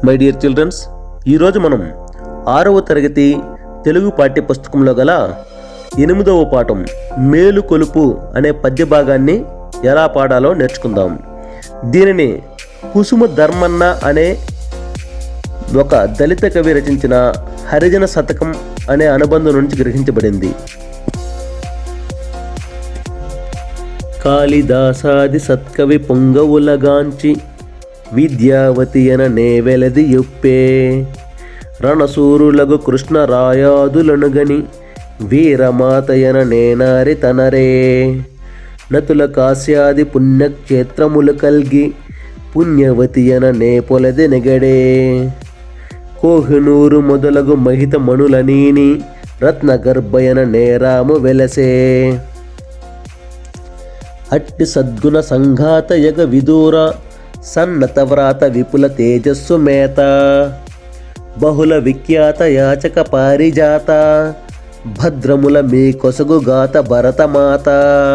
my dear children's ఈరోజు మనం ఆరవ తరగతి తెలుగు పాఠ్య పుస్తకంలో గల ఎనిమిదవ పాఠం మేలు కొలుపు అనే పద్య భాగాన్ని ఎలా పాడాలో నేర్చుకుందాం దీనిని కుసుమ ధర్మన్న అనే ఒక దళిత కవి రచించిన హరిజన శతకం అనే అనుబంధం నుంచి గ్రహించబడింది కాళిదాసాది సత్కవి పొంగవులగాంచి విద్యావతియన నేవెలది యొప్పే రణసూరులగు కృష్ణరాయాదులను గని వీరమాతయన నేనారి తనరే నతుల కాశ్యాది పుణ్యక్షేత్రములు కల్గి పుణ్యవతియన నే పొలది నెగడే కోహినూరు మొదలగు మహిత మణులనీని రత్నగర్భయన నేరాము వెలసే అట్టి సద్గుణ సంఘాత యగ విదూర సన్నత వ్రాత విపుల తేజస్సు మేత బహుళ విఖ్యాత యాచక పారిజాత భద్రముల మీ కొసగు గాత భరతమాత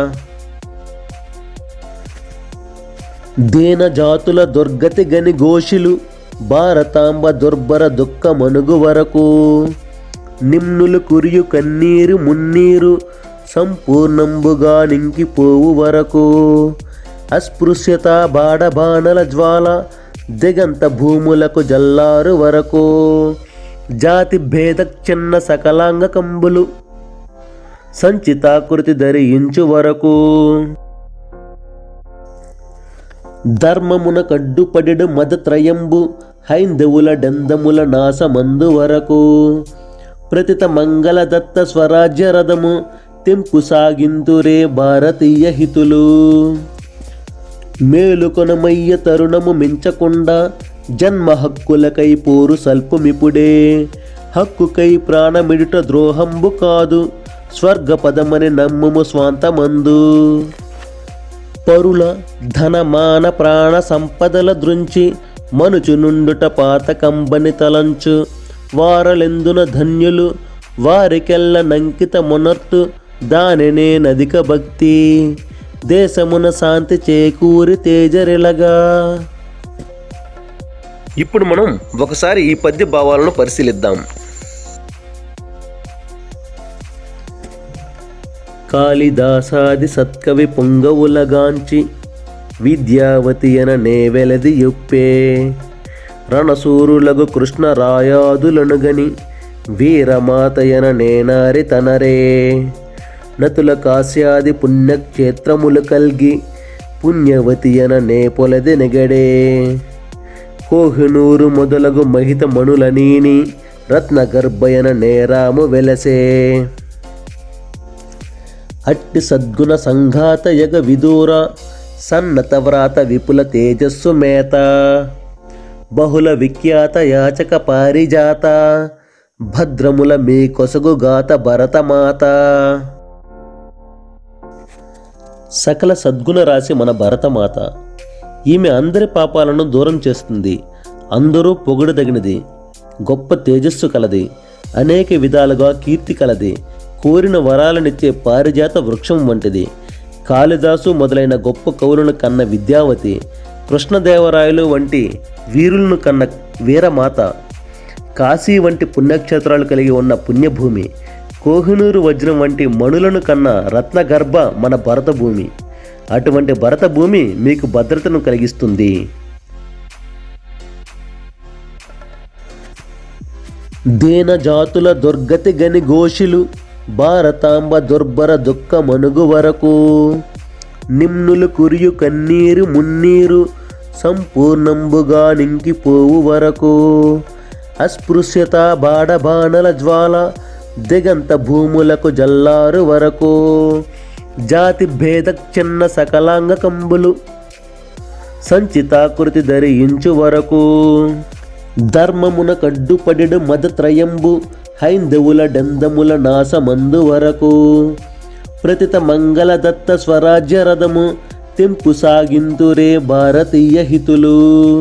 దీన జాతుల దుర్గతి గని ఘోషులు భారతాంబ దుర్భర దుఃఖ మనుగు వరకు నిమ్నులు కురియు కన్నీరు మున్నీరు సంపూర్ణంబుగా నింకిపోవు వరకు అస్పృశ్యత బాడబాణల జ్వాల దిగంత భూములకు జల్లారు వరకు జాతి భేద చిన్న సకలాంగ కంబులు సంచితాకృతి ధరించు వరకు ధర్మమున కడ్డుపడెడు మదత్రయంబు హైందవుల డందముల నాశమందు వరకు ప్రతిత మంగళదత్త స్వరాజ్య రథము తెంపు సాగింతురే భారతీయ హితులు మేలుకొనమయ్య తరుణము మించకుండా జన్మ హక్కులకై పోరు సల్పుమిపుడే హక్కుకై ప్రాణమిడుట ద్రోహంబు కాదు స్వర్గ పదమని నమ్ముము స్వాంతమందు పరుల ధనమాన ప్రాణ సంపదల దృంచి మనుచు నుండుట పాత కంబని తలంచు వారలెందున ధన్యులు వారికెల్ల నంకిత మొనర్తు దానినే నదిక భక్తి దేశమున శాంతి చేకూరి తేజరిలగా ఇప్పుడు మనం ఒకసారి ఈ పద్య భావాలను పరిశీలిద్దాం కాళిదాసాది సత్కవి పొంగవులగాంచి విద్యావతియన నేవెలది యొప్పే రణసూరులగు కృష్ణరాయాదులను గని వీరమాతయన నేనారి తనరే నతుల కాశ్యాది పుణ్యక్షేత్రములు కల్గి పుణ్యవతియన నే పొలది నెగడే కోహినూరు మొదలగు మహిత మణులనీని రత్నగర్భయన నేరాము వెలసే అట్టి సద్గుణ సంఘాత యగ విదూర సన్నత వ్రాత విపుల తేజస్సు మేత బహుళ విఖ్యాత యాచక పారిజాత భద్రముల మీ కొసగు గాత భరతమాత సకల సద్గుణ రాశి మన భరతమాత ఈమె అందరి పాపాలను దూరం చేస్తుంది అందరూ పొగుడదగినది గొప్ప తేజస్సు కలది అనేక విధాలుగా కీర్తి కలది కోరిన వరాలనిచ్చే పారిజాత వృక్షం వంటిది కాళిదాసు మొదలైన గొప్ప కవులను కన్న విద్యావతి కృష్ణదేవరాయలు వంటి వీరులను కన్న వీరమాత కాశీ వంటి పుణ్యక్షేత్రాలు కలిగి ఉన్న పుణ్యభూమి కోహినూరు వజ్రం వంటి మణులను కన్న రత్నగర్భ మన భరత భూమి అటువంటి భరత భూమి మీకు భద్రతను కలిగిస్తుంది దీన జాతుల దుర్గతి గని ఘోషులు భారతాంబ దుర్భర దుఃఖ మనుగు వరకు నిమ్నులు కురియు కన్నీరు మున్నీరు సంపూర్ణంబుగా నింకిపోవు వరకు అస్పృశ్యత బాడబాణల జ్వాల దిగంత భూములకు జల్లారు వరకు జాతి భేద చిన్న సకలాంగ కంబులు సంచితాకృతి ధరించు వరకు ధర్మమున కడ్డుపడెడు మదత్రయంబు హైందవుల డందముల నాశమందు వరకు ప్రతిత మంగళదత్త స్వరాజ్య రథము తెంపు సాగింతురే భారతీయ హితులు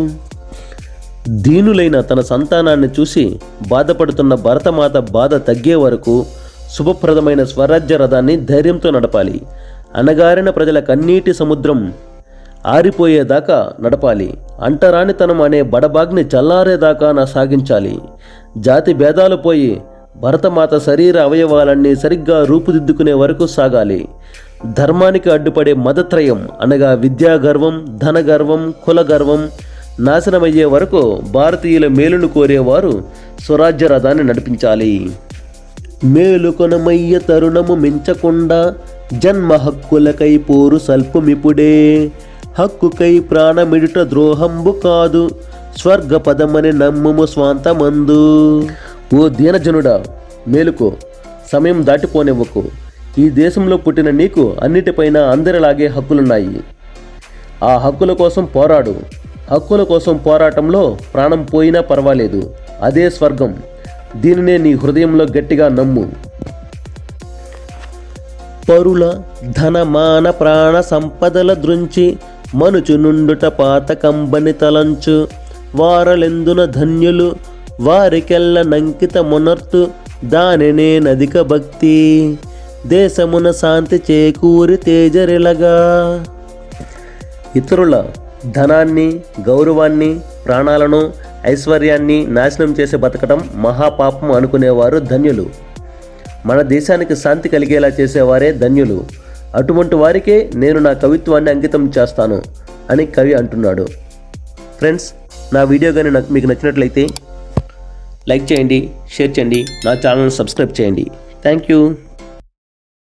దీనులైన తన సంతానాన్ని చూసి బాధపడుతున్న భరతమాత బాధ తగ్గే వరకు శుభప్రదమైన స్వరాజ్య రథాన్ని ధైర్యంతో నడపాలి అణగారిన ప్రజల కన్నీటి సముద్రం ఆరిపోయేదాకా నడపాలి అంటరానితనం అనే బడబాగ్ని చల్లారేదాకా నా సాగించాలి జాతి భేదాలు పోయి భరతమాత శరీర అవయవాలన్నీ సరిగ్గా రూపుదిద్దుకునే వరకు సాగాలి ధర్మానికి అడ్డుపడే మదత్రయం అనగా విద్యా గర్వం ధన గర్వం కుల గర్వం నాశనమయ్యే వరకు భారతీయుల మేలును కోరేవారు స్వరాజ్య రథాన్ని నడిపించాలి మేలుకొనమయ్య తరుణము మించకుండా జన్మ హక్కులకై పోరు సల్పమిపుడే హక్కుకై ప్రాణమిడుట ద్రోహంబు కాదు స్వర్గ పదమని నమ్ముము స్వాంతమందు ఓ దీనజనుడా మేలుకో సమయం దాటిపోనివ్వకు ఈ దేశంలో పుట్టిన నీకు అన్నిటిపైన అందరిలాగే హక్కులున్నాయి ఆ హక్కుల కోసం పోరాడు హక్కుల కోసం పోరాటంలో ప్రాణం పోయినా పర్వాలేదు అదే స్వర్గం దీనినే నీ హృదయంలో గట్టిగా నమ్ము పరుల ధనమాన ప్రాణ సంపదల దృంచి మనుచు నుండుట పాత కంబని తలంచు వారలెందున ధన్యులు వారికెల్ల నంకిత మునర్తు దానినే నదిక భక్తి దేశమున శాంతి చేకూరి తేజరిలగా ఇతరుల ధనాన్ని గౌరవాన్ని ప్రాణాలను ఐశ్వర్యాన్ని నాశనం చేసి బతకడం మహాపాపం అనుకునేవారు ధన్యులు మన దేశానికి శాంతి కలిగేలా చేసేవారే ధన్యులు అటువంటి వారికే నేను నా కవిత్వాన్ని అంకితం చేస్తాను అని కవి అంటున్నాడు ఫ్రెండ్స్ నా వీడియో కానీ నాకు మీకు నచ్చినట్లయితే లైక్ చేయండి షేర్ చేయండి నా ఛానల్ సబ్స్క్రైబ్ చేయండి థ్యాంక్ యూ